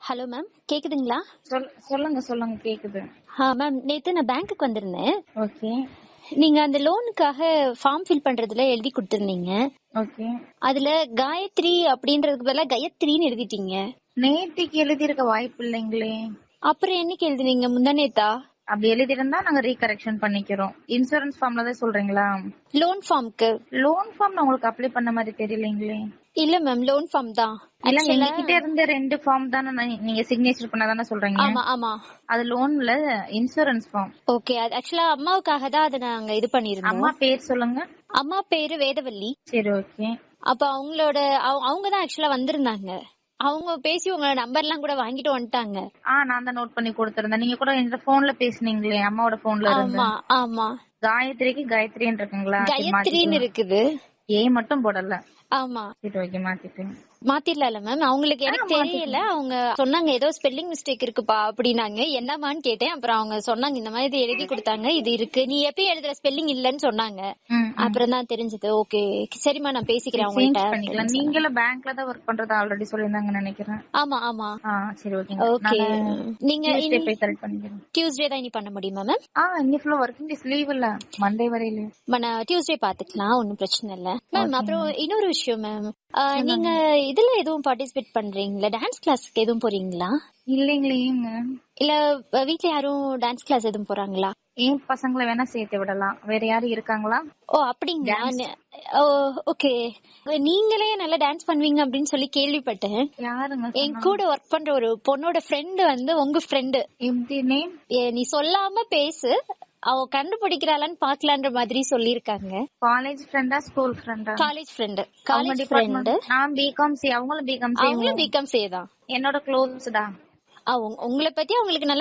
Hello ma'am கேக்குதுங்களா சொல் சொல்லுங்க சொல்லுங்க கேக்குது ஆ மேம் நேத்து நான் பேங்க்குக்கு வந்திருந்தேன் ஓகே நீங்க அந்த லோனுக்காக ஃபார்ம் ஃபில் பண்றதுல எழுதி கொடுத்திருந்தீங்க ஓகே அதுல காயத்ரி அப்படின்றதுக்கு பதிலா கயத்ரின்னு எழுதிட்டீங்க நேத்திக்கு எழுதியிருக்க வாய்ப்பு இல்லைங்களே அப்புறம் என்னைக்கு எழுதுனீங்க முந்தானேத்தா அப்படி எழுதிருந்தா நாங்க ரீகரெக்ஷன் பண்ணிக்கிறோம் இன்சூரன்ஸ் ஃபார்ம்ல தான் சொல்றீங்களா லோன் ஃபார்ம்க்கு லோன் ஃபார்ம் உங்களுக்கு அப்ளை பண்ண மாதிரி தெரியலீங்களே இல்ல மேம் லோன் ஃபார்ம் தான் இல்ல Actually- எங்ககிட்ட இருந்த ரெண்டு ஃபார்ம் தானே நான் நீங்க சிக்னேச்சர் பண்ணதானே சொல்றீங்க ஆமா ஆமா அது லோன்ல இன்சூரன்ஸ் ஃபார்ம் ஓகே அது ஆக்சுவலா அம்மாவுக்காக தான் அதை நாங்க இது பண்ணிருந்தோம் அம்மா பேர் சொல்லுங்க அம்மா பேரு வேதவல்லி சரி ஓகே அப்ப அவங்களோட அவ- அவங்க தான் ஆக்சுவலா வந்திருந்தாங்க அவங்க பேசி உங்களோட நம்பர் எல்லாம் கூட வாங்கிட்டு வந்துட்டாங்க ஆ நான் தான் நோட் பண்ணி கொடுத்திருந்தேன் நீங்க கூட என்ற போன்ல பேசுனீங்களே அம்மாவோட போன்ல இருந்து ஆமா ஆமா காயத்ரிக்கு காயத்ரின்னு இருக்குங்களா சரி, கயத்ரின்னு மாத்திக்கலாம். இருக்குது ஏ மட்டும் போடல ஆமா சரி ஓகே மாத்திட்டேன் மாத்திரலாம்ல மேம் அவங்களுக்கு எனக்கு தெரியல அவங்க சொன்னாங்க ஏதோ ஸ்பெல்லிங் மிஸ்டேக் இருக்குப்பா அப்படின்னாங்க என்னமான்னு கேட்டேன் அப்புறம் அவங்க சொன்னாங்க இந்த மாதிரி இது எழுதி கொடுத்தாங்க இது இருக்கு நீ எப்பயும் எழுதுற ஸ்பெல்லிங் இல்லன்னு சொன்னாங்க ம், அப்புறம் தான் தெரிஞ்சது ஓகே சரிம்மா நான் பேசிக்கிறேன் சேஞ்ச் அவங்கள்ட்ட பண்ணிக்கலாம் நீங்களும் பேங்க்ல தான் ஒர்க் பண்றது ஆல்ரெடி சொல்லியிருந்தாங்க நினைக்கிறேன் ஆமா ஆமா ஆ சரி ஓகேங்க ஓகே நீங்க Tuesday போய் கரெக்ட் பண்ணிக்கிறேன் டியூஸ்டே தான் இனி பண்ண முடியுமா மேம் ஆ இன்னி ஃபுல்லா ஒர்க்கிங் டேஸ் லீவ் இல்ல மண்டே வரையில மன டியூஸ்டே பாத்துக்கலாம் ஒன்னும் பிரச்சனை இல்ல மேம் அப்புறம் இன்னொரு விஷயம் மேம் நீங்க இதுல எதுவும் பார்ட்டிசிபேட் பண்றீங்களா டான்ஸ் கிளாஸ்க்கு எதுவும் போறீங்களா இல்லைங்களேங்க இல்ல அஹ், வீட்ல யாரும் டான்ஸ் கிளாஸ் எதுவும் போறாங்களா ஏன் பசங்களை வேணா சேர்த்து விடலாம் வேற யாரும் இருக்காங்களா ஓ அப்படிங்களா ந- ஓ ஓகே நீங்களே நல்லா டான்ஸ் பண்ணுவீங்க அப்படின்னு சொல்லி கேள்விப்பட்டேன் யாருங்க என் கூட ஒர்க் பண்ற ஒரு பொண்ணோட ஃப்ரெண்டு வந்து உங்க ஃப்ரெண்டு எப்படி நேம் நீ சொல்லாம பேசு அவ கண்டுபிடிக்கிறாளான்னு பாக்கலான்ற மாதிரி சொல்லிருக்காங்க காலேஜ் ஃப்ரெண்டா ஸ்கூல் ஃப்ரெண்டா காலேஜ் ஃப்ரெண்டு அவங்க காலேஜ் ஃப்ரெண்டு டிபார்ட்மெண்ட் நான் பிகாம் சி அவங்களும் பிகாம் சி அவங்களும் பிகாம் சேதான் என்னோட க்ளோஸ்டா உங்களை பத்தி அவங்களுக்கு நல்லா